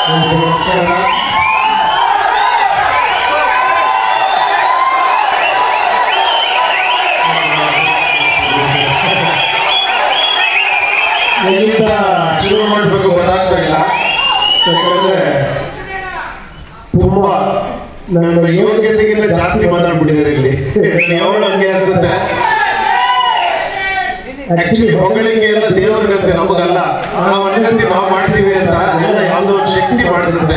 ಎಲ್ರಿಗೂ ನಮಸ್ಕಾರ ಎಲ್ಲಿಂದ ಶುರು ಮಾಡಬೇಕು ಗೊತ್ತಾಗ್ತಾ ಇಲ್ಲ ಯಾಕಂದ್ರೆ ತುಂಬಾ ನನ್ನ ಯೋಗ್ಯತೆಗಿಂತ ಜಾಸ್ತಿ ಮಾತಾಡ್ಬಿಟ್ಟಿದ್ದಾರೆ ಇಲ್ಲಿ ನನಗೆ ಯಾವಳು ಹಂಗೆ ಅನ್ಸುತ್ತೆ ಆಕ್ಚುಲಿ ಹೊಗಳಿಕೆ ಎಲ್ಲ ದೇವರಿಗಂತೆ ನಮಗಲ್ಲ ನಾವು ಅನ್ಕಂತೀವಿ ನಾವು ಮಾಡ್ತೀವಿ ಅಂತ ಅದೆಲ್ಲ ಯಾವುದೋ ಒಂದು ಶಕ್ತಿ ಮಾಡಿಸುತ್ತೆ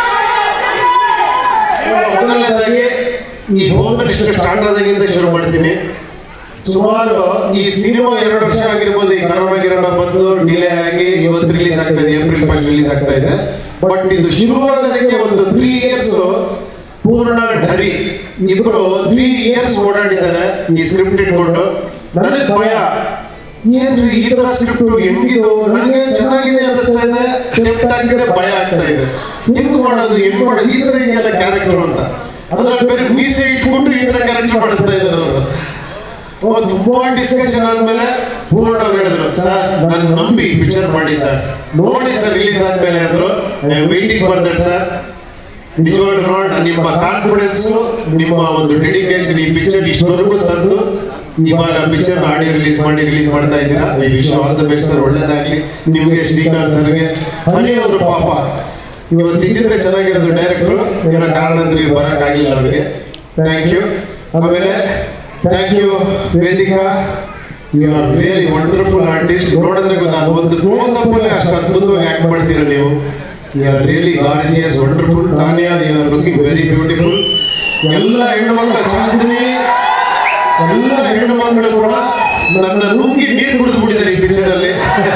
ಮೊದಲನೇದಾಗಿ ಈ ಹೋಮ್ ಮಿನಿಸ್ಟರ್ ಸ್ಟಾರ್ಟ್ ಆದಾಗಿಂದ ಶುರು ಮಾಡ್ತೀನಿ ಸುಮಾರು ಈ ಸಿನಿಮಾ ಎರಡು ವರ್ಷ ಆಗಿರ್ಬೋದು ಈ ಕರೋನಾ ಗಿರೋನಾ ಬಂದು ಡಿಲೇ ಆಗಿ ಇವತ್ತು ರಿಲೀಸ್ ಆಗ್ತಾ ಇದೆ ಏಪ್ರಿಲ್ ಫಸ್ಟ್ ರಿಲೀಸ್ ಆಗ್ತಾ ಇದೆ ಬಟ್ ಇದು ಶುರುವಾಗೋದಕ್ಕೆ ಒಂದು ತ್ರೀ ಇಯರ್ಸ್ ಪೂರ್ಣ ಢರಿ ಇಬ್ರು ತ್ರೀ ಇಯರ್ಸ್ ಓಡಾಡಿದ್ದಾರೆ ಈ ಸ್ಕ್ರಿಪ್ಟ್ ಇಟ್ಕೊಂಡು ನನಗೆ ಭಯ ಏನ್ರಿ ಈ ತರ ಸ್ಕ್ರಿಪ್ಟ್ ಹೆಂಗಿದು ನನಗೆ ಚೆನ್ನಾಗಿದೆ ಅನ್ನಿಸ್ತಾ ಇದೆ ಟೆಂಪ್ಟ್ ಆಗ್ತಿದೆ ಭಯ ಆಗ್ತಾ ಇದೆ ಹೆಂಗ್ ಮಾಡೋದು ಹೆಂಗ್ ಮಾಡೋದು ಈ ತರ ಇದೆಯಲ್ಲ ಕ್ಯಾರೆಕ್ಟರ್ ಅಂತ ಅದ್ರಲ್ಲಿ ಬೇರೆ ಮೀಸೆ ಇಟ್ಬಿಟ್ಟು ಈ ತರ ಕ್ಯಾರೆಕ್ಟರ್ ಮಾಡಿಸ್ತಾ ಇದ್ದಾರೆ ಅವರು ಓ, ತುಂಬಾ ಡಿಸ್ಕಷನ್ ಆದ್ಮೇಲೆ ಪೂರ್ಣ ಅವ್ರು ಹೇಳಿದ್ರು ಸರ್ ನನ್ನ ನಂಬಿ ಪಿಕ್ಚರ್ ಮಾಡಿ ಸರ್ ನೋಡಿ ಸರ್ ರಿಲೀಸ್ ಆದ್ಮೇಲೆ ಅಂದ್ರು ವೈಟಿಂಗ್ ಫಾರ್ ದಟ್ ಸರ್ ನಿಜವಾಗ್ಲೂ ನೋಡೋಣ ನಿಮ್ಮ ಕಾನ್ಫಿಡೆನ್ಸ್ ನಿಮ್ಮ ಒಂದು ಡೆಡಿಕೇಶನ್ ಈ ಪಿಕ್ಚರ್ ಇಷ್ಟವರೆಗೂ ತಂದು ಇವಾಗ ಪಿಕ್ಚರ್ ಆಡಿಯೋ ರಿಲೀಸ್ ಮಾಡಿ ರಿಲೀಸ್ ಮಾಡ್ತಾ ಇದ್ದೀರಾ ಈ wish all the best sir ಒಳ್ಳೇದಾಗ್ಲಿ ನಿಮ್ಗೆ ಶ್ರೀಕಾಂತ್ ಸರ್ಗೆ ಹರಿ ಅವರು ಪಾಪ ಇವತ್ತು ಇದ್ದಿದ್ರೆ ಚೆನ್ನಾಗಿರೋದು ಡೈರೆಕ್ಟ್ರು ಏನೋ ಕಾರಣಾಂತರಿಗೆ ಬರೋಕ್ಕಾಗಲಿಲ್ಲ ಅವ್ರಿಗೆ ಥ್ಯಾಂಕ್ ಯು ಆಮೇಲೆ thank you Vedika you are really wonderful artist ನೋಡಿದ್ರೆ ಗೊತ್ತಾಗ ಒಂದು ಕ್ಲೋಸ್ ಅಪ್ ಅಲ್ಲಿ ಅಷ್ಟು ಅದ್ಭುತವಾಗಿ ಆಕ್ಟ್ ಮಾಡ್ತೀರಾ ನೀವು you are really gorgeous wonderful Taniya you are looking very beautiful ಎಲ್ಲ ಹೆಣ್ಣು ಮಕ್ಕಳ ಚಾಂದಿನಿ ಎಲ್ಲ ಹೆಣ್ಣು ಮಕ್ಕಳು ಕೂಡ ನನ್ನ ನುಂಗಿ ನೀರು ಕುಡಿದು ಬಿಟ್ಟಿದ್ದಾರೆ ಈ ಪಿಕ್ಚರ್ ಅಲ್ಲಿ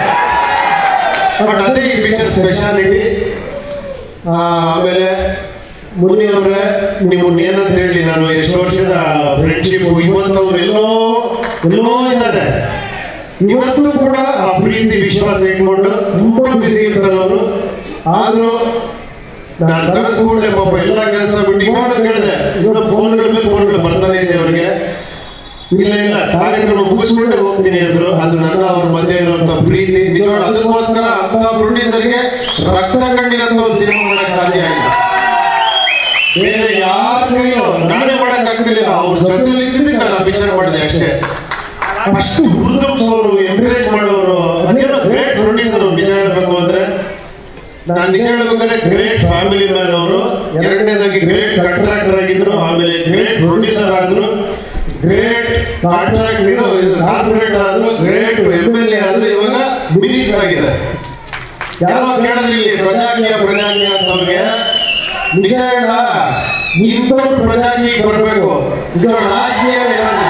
ಬಟ್ ಅದೇ ಈ ಪಿಕ್ಚರ್ ಸ್ಪೆಷಾಲಿಟಿ ಆಮೇಲೆ ಮುನಿ ಅವರೇ ನಿಮ್ಮನ್ನ ಏನಂತ ಹೇಳಿ ನಾನು ಎಷ್ಟು ವರ್ಷದ ಫ್ರೆಂಡ್ಶಿಪ್ ಇವತ್ತು ಅವ್ರು ಎಲ್ಲೋ ಎಲ್ಲೋ ಇದ್ದಾರೆ ಇವತ್ತು ಕೂಡ ಆ ಪ್ರೀತಿ ವಿಶ್ವಾಸ ಇಟ್ಕೊಂಡು ತುಂಬಾ ಬಿಸಿ ಇರ್ತಾರೆ ಅವರು ಆದ್ರೂ ನಾನು ಕರೆದ ಕೂಡಲೇ ಪಾಪ ಎಲ್ಲ ಕೆಲಸ ಬಿಟ್ಟು ಇವಾಗ ಕೇಳಿದೆ ಇನ್ನು ಫೋನ್ಗಳ ಮೇಲೆ ಫೋನ್ಗಳು ಬರ್ತಾನೆ ಇದೆ ಅವ್ರಿಗೆ ಇಲ್ಲ ಇಲ್ಲ ಕಾರ್ಯಕ್ರಮ ಮುಗಿಸ್ಕೊಂಡೆ ಹೋಗ್ತೀನಿ ಅಂದ್ರು ಅದು ನನ್ನ ಅವ್ರ ಮಧ್ಯೆ ಇರುವಂತ ಪ್ರೀತಿ ನಿಜವಾಗ್ಲೂ ಅದಕ್ಕೋಸ್ಕರ ಅಂತ ಪ್ರೊಡ್ಯೂಸರ್ಗೆ ರಕ್ತ ಕಂಡಿರಂತ ಒಂದು ಸಿನಿಮಾ ಮಾಡಕ್ ಸಾಧ್ಯ ಇಲ್ಲ ಬೇರೆ ಯಾರ ಕೈಲೂ ನಾನೇ ಮಾಡಕ್ ಆಗ್ತಿರ್ಲಿಲ್ಲ ಅವ್ರ ಜೊತೆಲಿ ಇದ್ದಿದ್ದಕ್ಕೆ ನಾನು ಆ ಪಿಕ್ಚರ್ ಮಾಡಿದೆ ಅಷ್ಟೇ ಅಷ್ಟು ಹುರಿದುಂಬಿಸೋರು ಎಂಕರೇಜ್ ಮಾಡೋರು ಅದೇನೋ ಗ್ರೇಟ್ ಪ್ರೊಡ್ಯೂಸರ್ ನಿಜ ಹೇಳ್ಬೇಕು ಅಂದ್ರೆ ನಾನು ನಿಜ ಹೇಳ್ಬೇಕಾದ್ರೆ ಗ್ರೇಟ್ ಫ್ಯಾಮಿಲಿ ಮ್ಯಾನ್ ಅವರು ಎರಡನೇದಾಗಿ ಗ್ರೇಟ್ ಕಾಂಟ್ರಾಕ್ಟರ್ ಆಗಿದ್ರು ಆಮೇಲೆ ಗ್ರೇಟ್ ಪ್ರೊಡ್ಯೂಸರ್ ಆದ್ರು ಗ್ರೇಟ್ ಕಾಂಟ್ರಾಕ್ಟ್ ಕಾರ್ಪೊರೇಟರ್ ಆದ್ರು ಗ್ರೇಟ್ ಎಂ ಎಲ್ ಎ ಆದ್ರು ಇವಾಗ ಮಿನಿಸ್ಟರ್ ಆಗಿದ್ದಾರೆ ಯಾರೋ ಕೇಳಿದ್ರಿ ಇಲ್ಲಿ ಪ್ರಜಾಕೀಯ ಪ್ರಜಾಕೀಯ ಅಂತವ್ರಿಗೆ ನಿಜ ಹೇಳ ಇಂಥವ್ರು ಪ್ರಜಾಕೀಯಕ್ಕೆ ಬರಬೇಕು ರಾಜಕೀಯ ಇರೋದಿಲ್ಲ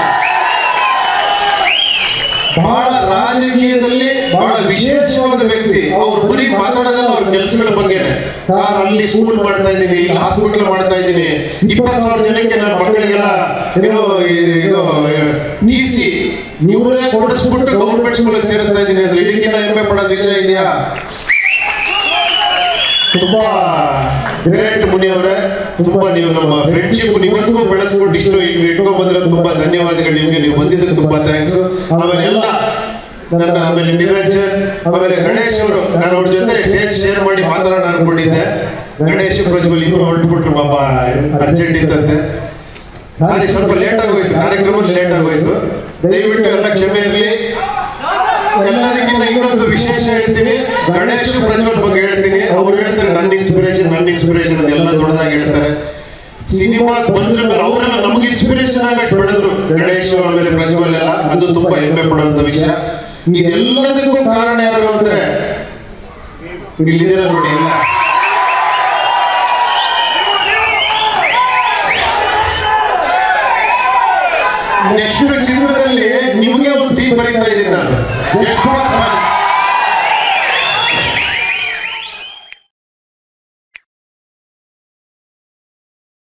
ಬಹಳ ರಾಜಕೀಯದಲ್ಲಿ ಬಹಳ ವಿಶೇಷವಾದ ವ್ಯಕ್ತಿ ಅವ್ರು ಬರೀ ಮಾತಾಡೋದಲ್ಲ ಅವ್ರ ಕೆಲಸಗಳ ಬಗ್ಗೆನೆ ಸರ್ ಅಲ್ಲಿ ಸ್ಕೂಲ್ ಮಾಡ್ತಾ ಇದ್ದೀನಿ ಇಲ್ಲಿ ಹಾಸ್ಪಿಟಲ್ ಮಾಡ್ತಾ ಇದ್ದೀನಿ ಇಪ್ಪತ್ತು ಸಾವಿರ ಜನಕ್ಕೆ ನನ್ನ ಮಕ್ಕಳಿಗೆಲ್ಲ ಏನೋ ಇ- ಇದು ಟಿ ಸಿ ಇವರೇ ಕೊಡಿಸ್ಬಿಟ್ಟು ಗೌರ್ಮೆಂಟ್ ಸ್ಕೂಲಿಗೆ ಸೇರಿಸ್ತಾ ಇದ್ದೀನಿ ಅಂದ್ರೆ ಇದಕ್ಕಿಂತ ಹೆಮ್ಮೆ ಪಡೋದು ವಿಷಯ ಇದೆಯಾ ತುಂಬಾ ಗ್ರೇಟ್ ಮುನಿ ಅವರೇ ತುಂಬಾ ನೀವು ನಮ್ಮ ಫ್ರೆಂಡ್ಶಿಪ್ ಇವತ್ತಿಗೂ ಬೆಳೆಸ್ಕೊಂಡು ಇಷ್ಟು ಇಟ್ಕೊಂಡ್ ಬಂದ್ರೆ ತುಂಬಾ ಧನ್ಯವಾದಗಳು ನಿಮ್ಗೆ ನೀವು ಬಂದಿದ್ದಕ್ಕೆ ತುಂಬಾ ಥ್ಯಾಂಕ್ಸ್ ಆಮೇಲೆ ಎಲ್ಲ ನನ್ನ ಆಮೇಲೆ ನಿರಂಜನ್ ಆಮೇಲೆ ಗಣೇಶ್ ಅವರು ನಾನು ಅವ್ರ ಜೊತೆ ಸ್ಟೇಜ್ ಶೇರ್ ಮಾಡಿ ಮಾತಾಡೋಣ ಅನ್ಕೊಂಡಿದ್ದೆ ಗಣೇಶ್ ಪ್ರಜ್ವಲ್ ಇಬ್ರು ಹೊರಟ್ಬಿಟ್ರು ಪಾಪ ಅರ್ಜೆಂಟ್ ಇತ್ತಂತೆ ಸಾರಿ ಸ್ವಲ್ಪ ಲೇಟ್ ಆಗೋಯ್ತು ಕಾರ್ಯಕ್ರಮ ಲೇಟ್ ಆಗೋಯ್ತು ದಯವಿಟ್ಟು ಎಲ್ಲ ಕ್ಷಮೆ ಇರಲಿ ಎಲ್ಲದಕ್ಕಿಂತ ಇನ್ನೊಂದು ವಿಶೇಷ ಹೇಳ್ತೀನಿ ಗಣೇಶ್ ಪ್ರಜ್ವಲ್ ಬಗ್ಗೆ ಹೇಳ್ತೀನಿ ಅವ್ರು ಹೇಳ್ತಾರೆ ನನ್ನ ಇನ್ಸ್ಪಿರೇಷನ್ ನನ್ನ ಇನ್ಸ್ಪಿರೇಷನ್ ಅದೆಲ್ಲ ದೊಡ್ಡದಾಗಿ ಹೇಳ್ತಾರೆ ಸಿನಿಮಾಗ್ ಬಂದ್ರ ಮೇಲೆ ಅವರೆಲ್ಲ ನಮ್ಗೆ ಇನ್ಸ್ಪಿರೇಷನ್ ಆಗಷ್ಟು ಬೆಳೆದ್ರು ಗಣೇಶ್ ಆಮೇಲೆ ಪ್ರಜ್ವಲ್ ಎಲ್ಲ ಅದು ತುಂಬಾ ಹೆಮ್ಮೆ ಪಡುವಂತ ವಿಷಯ ಇದೆಲ್ಲದಕ್ಕೂ ಕಾರಣ ಯಾರು ಅಂದ್ರೆ ಇಲ್ಲಿದ್ದೀರ ನೋಡಿ ಎಲ್ಲ ನೆಕ್ಸ್ಟ್ ಚಿತ್ರದಲ್ಲಿ ನಿಮ್ಗೆ ಒಂದು ಸೀನ್ ಬರೀತಾ ಇದ್ದೀನಿ ನಾನು ಜಸ್ಟ್ ಫಾರ್ ಫ್ಯಾನ್ಸ್